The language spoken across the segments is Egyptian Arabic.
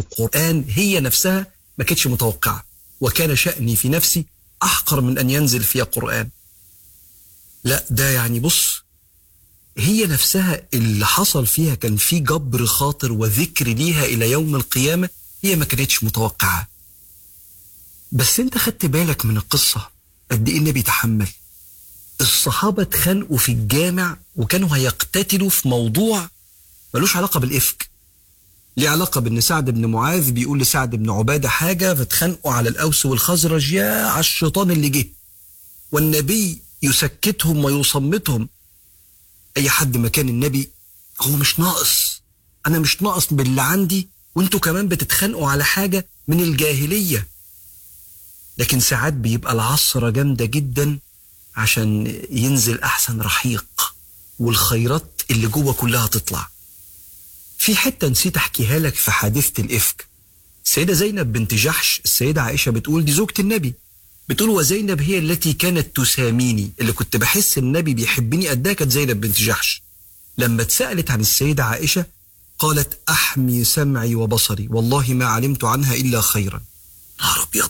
القرآن هي نفسها ما كانتش متوقعة وكان شأني في نفسي أحقر من أن ينزل فيها قرآن لا ده يعني بص هي نفسها اللي حصل فيها كان في جبر خاطر وذكر ليها إلى يوم القيامة هي ما كانتش متوقعة بس انت خدت بالك من القصة قد ايه النبي تحمل الصحابة اتخانقوا في الجامع وكانوا هيقتتلوا في موضوع ملوش علاقة بالإفك ليه علاقة بأن سعد بن معاذ بيقول لسعد بن عبادة حاجة فاتخانقوا على الأوس والخزرج يا على الشيطان اللي جه والنبي يسكتهم ويصمتهم أي حد مكان النبي هو مش ناقص أنا مش ناقص باللي عندي وانتوا كمان بتتخانقوا على حاجة من الجاهلية لكن ساعات بيبقى العصرة جامدة جدا عشان ينزل أحسن رحيق والخيرات اللي جوه كلها تطلع في حتة نسيت أحكيها لك في حادثة الإفك السيدة زينب بنت جحش السيدة عائشة بتقول دي زوجة النبي بتقول وزينب هي التي كانت تساميني اللي كنت بحس النبي بيحبني قدها كانت زينب بنت جحش لما اتسألت عن السيدة عائشة قالت أحمي سمعي وبصري والله ما علمت عنها إلا خيرا نهار أبيض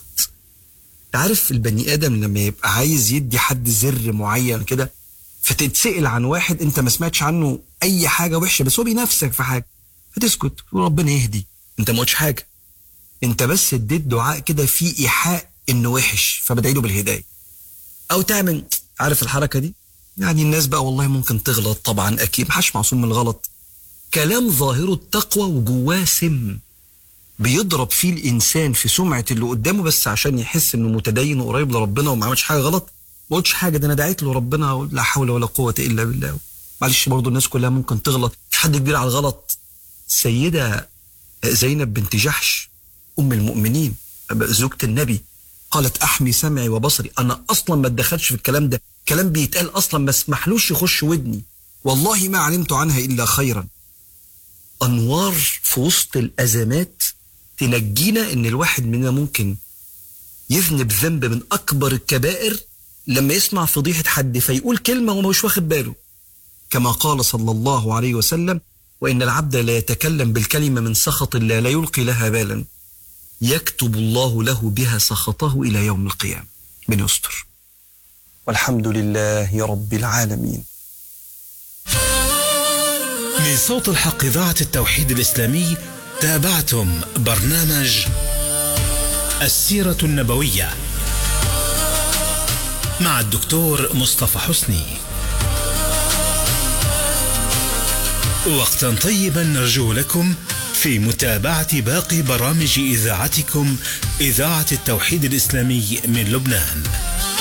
عارف البني آدم لما يبقى عايز يدي حد زر معين كده فتتسأل عن واحد انت ما سمعتش عنه اي حاجة وحشة بس هو بينافسك في حاجة فتسكت تقول ربنا يهدي انت ما قلتش حاجة انت بس اديت دعاء كده فيه ايحاء انه وحش فبدعي له بالهداية او تعمل عارف الحركة دي يعني الناس بقى والله ممكن تغلط طبعا اكيد محدش معصوم من الغلط كلام ظاهره التقوى وجواه سم بيضرب فيه الانسان في سمعه اللي قدامه بس عشان يحس انه متدين وقريب لربنا وما عملش حاجه غلط ما قلتش حاجه ده انا دعيت لربنا لا حول ولا قوه الا بالله معلش برضه الناس كلها ممكن تغلط في حد كبير على الغلط السيده زينب بنت جحش ام المؤمنين زوجة النبي قالت احمي سمعي وبصري انا اصلا ما اتدخلش في الكلام ده كلام بيتقال اصلا ما اسمحلوش يخش ودني والله ما علمت عنها الا خيرا انوار في وسط الازمات تنجينا ان الواحد مننا ممكن يذنب ذنب من اكبر الكبائر لما يسمع فضيحه حد فيقول كلمه وهو مش واخد باله كما قال صلى الله عليه وسلم وان العبد لا يتكلم بالكلمه من سخط الله لا يلقي لها بالا يكتب الله له بها سخطه الى يوم القيامه من يستر والحمد لله رب العالمين من صوت الحق إذاعة التوحيد الإسلامي تابعتم برنامج السيرة النبوية مع الدكتور مصطفى حسني وقتا طيبا نرجو لكم في متابعة باقي برامج إذاعتكم إذاعة التوحيد الإسلامي من لبنان